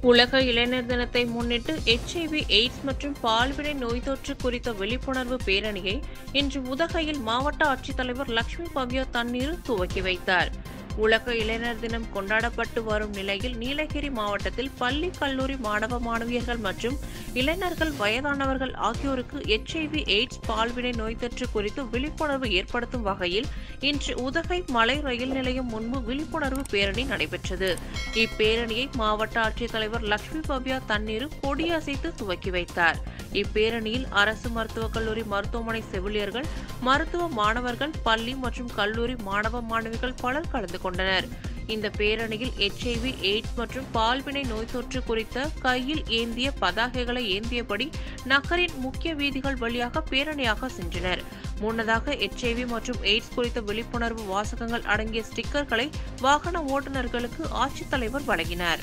உலக இளைஞர் தினத்தை முன்னிட்டு எச்ஐவி எய்ட்ஸ் மற்றும் பால்வினை நோய் தொற்று குறித்த விழிப்புணர்வு பேரணியை இன்று உதகையில் மாவட்ட ஆட்சித்தலைவர் லட்சுமி பவ்யா தண்ணீர் துவக்கி வைத்தார் உலக இளைஞர் தினம் கொண்டாடப்பட்டு வரும் நிலையில் நீலகிரி மாவட்டத்தில் பள்ளி கல்லூரி மாணவ மாணவியர்கள் மற்றும் இளைஞர்கள் வயதானவர்கள் ஆகியோருக்கு எச்ஐவி எய்ட்ஸ் பால்வினை நோய் தொற்று குறித்து விழிப்புணர்வு ஏற்படுத்தும் வகையில் இன்று உதகை மலை ரயில் நிலையம் முன்பு விழிப்புணர்வு பேரணி நடைபெற்றது இப்பேரணியை மாவட்ட ஆட்சித்தலைவர் லட்சுமி பவ்யா தண்ணீர் கொடியசைத்து துவக்கி வைத்தார் இப்பேரணியில் அரசு மருத்துவக் கல்லூரி மருத்துவமனை செவிலியர்கள் மருத்துவ மாணவர்கள் பள்ளி மற்றும் கல்லூரி மாணவ மாணவிகள் பலர் கலந்து கொண்டனர் இந்த பேரணியில் எச்ஐவி எய்ட்ஸ் மற்றும் பால்வினை நோய் தொற்று குறித்த கையில் ஏந்திய பதாகைகளை ஏந்தியபடி நகரின் முக்கிய வீதிகள் வழியாக பேரணியாக சென்றனர் முன்னதாக எச்ஐவி மற்றும் எய்ட்ஸ் குறித்த விழிப்புணர்வு வாசகங்கள் அடங்கிய ஸ்டிக்கர்களை வாகன ஓட்டுநர்களுக்கு ஆட்சித்தலைவர் வழங்கினார்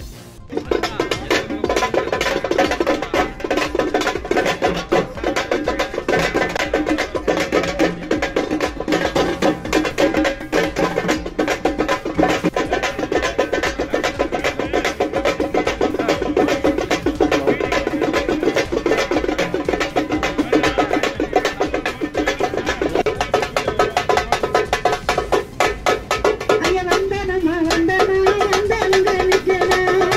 ஐய வந்தனமா வந்தனா வந்தங்க நிக்கனா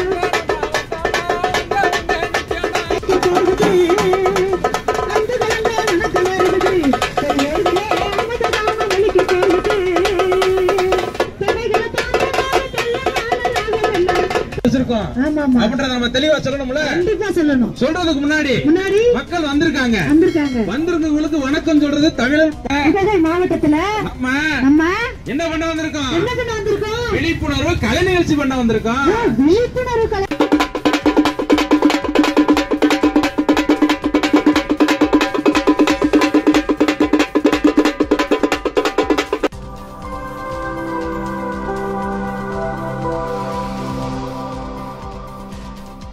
அந்த கலங்க எனக்கு வருது கையிலே மதகாம வலிக்கு போகுது தலைகளை வச்சிருக்கோம் ஆமா ஆமா அப்படின்றத நம்ம தெளிவா சொல்லணும்ல கண்டிப்பா சொல்லணும் சொல்றதுக்கு முன்னாடி முன்னாடி மக்கள் வந்திருக்காங்க வந்திருக்காங்க வந்திருக்கவங்களுக்கு வணக்கம் சொல்றது தமிழர் ப- உதகை மாவட்டத்துல நம்ம நம்ம என்ன பண்ண வந்திருக்கோம் என்ன பண்ண வந்திருக்கோம் விழிப்புணர்வு கலை நிகழ்ச்சி பண்ண வந்திருக்கோம் விழிப்புணர்வு கலை